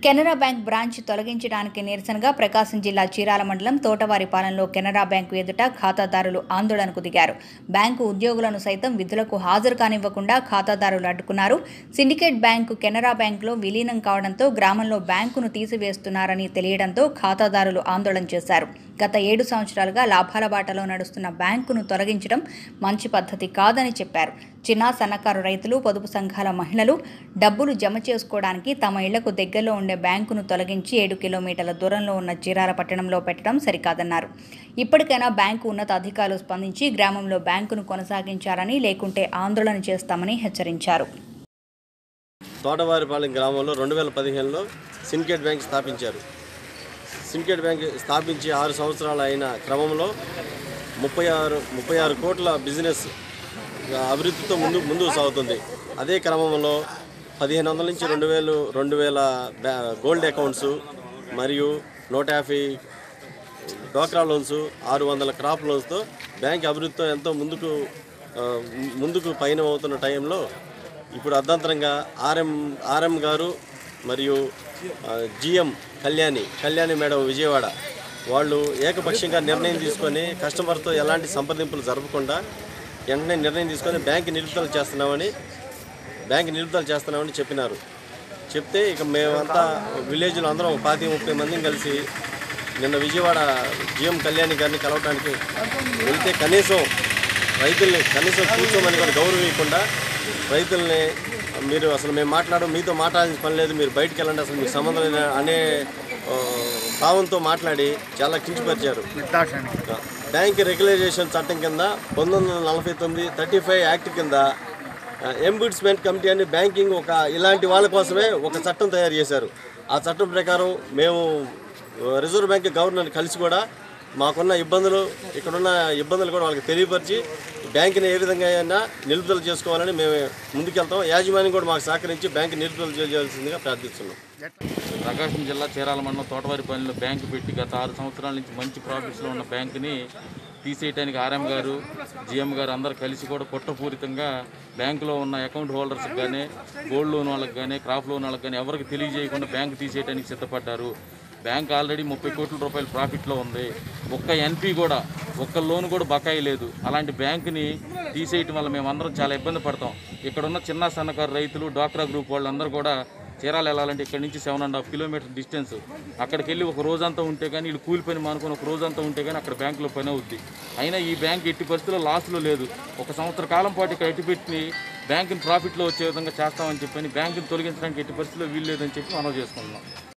Canara bank branch తొలగించడానికి నిరసనగా ప్రకాశం జిల్లా చీరాల మండలం తోటవారిపాలెంలో కెనరా బ్యాంకు ఎదుట ఖాతాదారులు ఆందోళనకు దిగారు బ్యాంకు ఉద్యోగులను సైతం విధులకు హాజరు కానివ్వకుండా ఖాతాదారులు అడ్డుకున్నారు సిండికేట్ బ్యాంకు కెనరా బ్యాంకులో విలీనం కావడంతో గ్రామంలో బ్యాంకును తీసివేస్తున్నారని తెలియడంతో ఖాతాదారులు ఆందోళన చేశారు గత ఏడు సంవత్సరాలుగా లాభాల బాటలో నడుస్తున్న బ్యాంకును తొలగించడం మంచి పద్ధతి కాదని చెప్పారు చిన్న సన్నకారు రైతులు పొదుపు సంఘాల మహిళలు డబ్బులు జమ చేసుకోవడానికి తమ ఇళ్లకు దగ్గరలో ఉండే బ్యాంకును తొలగించి ఏడు కిలోమీటర్ల దూరంలో ఉన్న చీరాల పట్టణంలో పెట్టడం సరికాదన్నారు ఇప్పటికైనా బ్యాంకు ఉన్నత అధికారులు స్పందించి గ్రామంలో బ్యాంకును కొనసాగించాలని లేకుంటే ఆందోళన చేస్తామని హెచ్చరించారు తోటవారిపాలెం గ్రామంలో రెండు వేల పదిహేనులో సిండికేట్ బ్యాంక్ స్థాపించారు సిండికేట్ బ్యాంక్ స్థాపించి ఆరు సంవత్సరాలు అయిన క్రమంలో ముప్పై ఆరు ముప్పై ఆరు కోట్ల బిజినెస్ అభివృద్ధితో ముందు ముందుకు సాగుతుంది అదే క్రమంలో పదిహేను వందల నుంచి రెండు వేలు రెండు వేల బ్యా- గోల్డ్ అకౌంట్స్ మరియు నూట యాభై డోక్రా లోన్స్ ఆరు వందల క్రాప్ లోన్స్తో బ్యాంక్ అభివృద్ధితో ఎంతో ముందుకు ఆ, ముందుకు పయనం అవుతున్న టైంలో ఇప్పుడు అర్ధాంతరంగా ఆర్ఎం ఆర్ఎం గారు మరియు ఆ, జిఎం కళ్యాణి కళ్యాణి మేడం విజయవాడ వాళ్ళు ఏకపక్షంగా నిర్ణయం తీసుకొని కస్టమర్తో ఎలాంటి సంప్రదింపులు జరపకుండా వెంటనే నిర్ణయం తీసుకొని బ్యాంక్ నిలుపుదల చేస్తున్నామని బ్యాంక్ నిలుపుదల చేస్తున్నామని చెప్పినారు చెప్తే ఇక మేమంతా విలేజ్లో అందరం ఒక పాతి ముప్పై మందిని కలిసి నిన్న విజయవాడ జిఎం కళ్యాణి గారిని కలవటానికి వెళ్తే కనీసం రైతుల్ని కనీసం కూర్చోమని కూడా గౌరవించకుండా రైతుల్ని మీరు అసలు మేము మాట్లాడడం మీతో మాట్లాడాల్సిన పని లేదు మీరు బయటికి వెళ్ళండి అసలు మీకు సంబంధం లేదు అనే ఆ, భావంతో మాట్లాడి చాలా కించపరిచారు బ్యాంక్ రెగ్యులైజేషన్ చట్టం కింద పంతొమ్మిది వందల నలభై తొమ్మిది థర్టీ ఫైవ్ యాక్ట్ కింద ఎంబుడ్స్మెంట్ కమిటీ అని బ్యాంకింగ్ ఒక ఇలాంటి వాళ్ళ కోసమే ఒక చట్టం తయారు చేశారు ఆ చట్టం ప్రకారం మేము ఆ, రిజర్వ్ బ్యాంక్ గవర్నర్ కలిసి కూడా మాకున్న ఇబ్బందులు ఇక్కడున్న ఇబ్బందులు కూడా వాళ్ళకి తెలియపరిచి బ్యాంకుని ఏ విధంగా అయినా నిలుపుదల చేసుకోవాలని మేము ముందుకెళ్తాం యాజమాన్యం కూడా మాకు సహకరించి బ్యాంక్ నిలుపుదల చేయాల్సిందిగా ప్రార్థిస్తున్నాం ప్రకాశం జిల్లా చీరాల మండలం తోటవారిపల్లిలో బ్యాంకు పెట్టి గత ఆరు సంవత్సరాల నుంచి మంచి ప్రాఫిట్స్లో ఉన్న బ్యాంకుని తీసేయడానికి ఆర్ఎం గారు జిఎం గారు అందరు కలిసి కూడా కుట్రపూరితంగా బ్యాంకులో ఉన్న అకౌంట్ హోల్డర్స్కి కానీ గోల్డ్ లోన్ వాళ్ళకి కానీ క్రాప్ లోన్ వాళ్ళకి కానీ ఎవరికి తెలియజేయకుండా బ్యాంకు తీసేయడానికి సిద్ధపడ్డారు బ్యాంక్ ఆల్రెడీ ముప్పై కోట్ల రూపాయల ప్రాఫిట్లో ఉంది ఒక్క ఎన్పి కూడా ఒక్క లోన్ కూడా బకాయి లేదు అలాంటి బ్యాంకుని తీసేయటం వల్ల మేమందరం చాలా ఇబ్బంది పడతాం ఇక్కడ ఉన్న చిన్న సన్నకారు రైతులు డాక్రా గ్రూప్ వాళ్ళందరూ కూడా చీరాలు వెళ్ళాలంటే ఇక్కడ నుంచి seven and half kilometer distance అక్కడికి వెళ్ళి ఒక రోజంతా ఉంటే కానీ వీళ్ళు కూలి పని మానుకొని ఒక రోజంతా ఉంటే కానీ అక్కడ బ్యాంకులో పని అవుద్ది అయినా ఈ బ్యాంక్ ఎట్టి పరిస్థితుల్లో లాస్లో లేదు ఒక సంవత్సర కాలం పాటు ఇక్కడ ఎట్టి పెట్టి బ్యాంకుని ప్రాఫిట్లో వచ్చే విధంగా చేస్తామని చెప్పని బ్యాంకుని తొలగించడానికి ఎట్టి పరిస్థితుల్లో వీలు లేదని చెప్పి మనం చేసుకుంటున్నాం